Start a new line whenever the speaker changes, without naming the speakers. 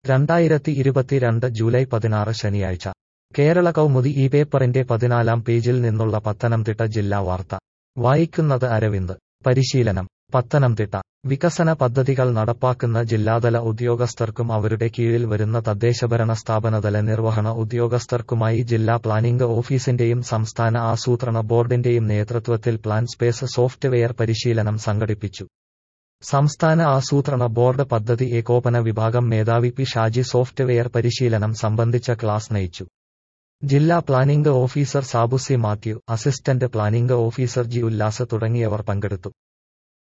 രണ്ടായിരത്തി ഇരുപത്തിരണ്ട് ജൂലൈ പതിനാറ് ശനിയാഴ്ച കേരള കൗമുദി ഈ പേപ്പറിന്റെ പതിനാലാം പേജിൽ നിന്നുള്ള പത്തനംതിട്ട ജില്ലാ വാർത്ത വായിക്കുന്നത് അരവിന്ദ് പരിശീലനം പത്തനംതിട്ട വികസന പദ്ധതികൾ നടപ്പാക്കുന്ന ജില്ലാതല ഉദ്യോഗസ്ഥർക്കും അവരുടെ കീഴിൽ വരുന്ന തദ്ദേശഭരണ സ്ഥാപനതല നിർവഹണ ഉദ്യോഗസ്ഥർക്കുമായി ജില്ലാ പ്ലാനിംഗ് ഓഫീസിന്റെയും സംസ്ഥാന ആസൂത്രണ ബോർഡിന്റെയും നേതൃത്വത്തിൽ പ്ലാൻ സ്പേസ് സോഫ്റ്റ്വെയർ പരിശീലനം സംഘടിപ്പിച്ചു സംസ്ഥാന ആസൂത്രണ ബോർഡ് പദ്ധതി ഏകോപന വിഭാഗം മേധാവി പി ഷാജി സോഫ്റ്റ്വെയർ പരിശീലനം സംബന്ധിച്ച ക്ലാസ് നയിച്ചു ജില്ലാ planning officer Sabu C Mathew assistant planning officer G Ullas തുടങ്ങിയവർ പങ്കെടുത്തു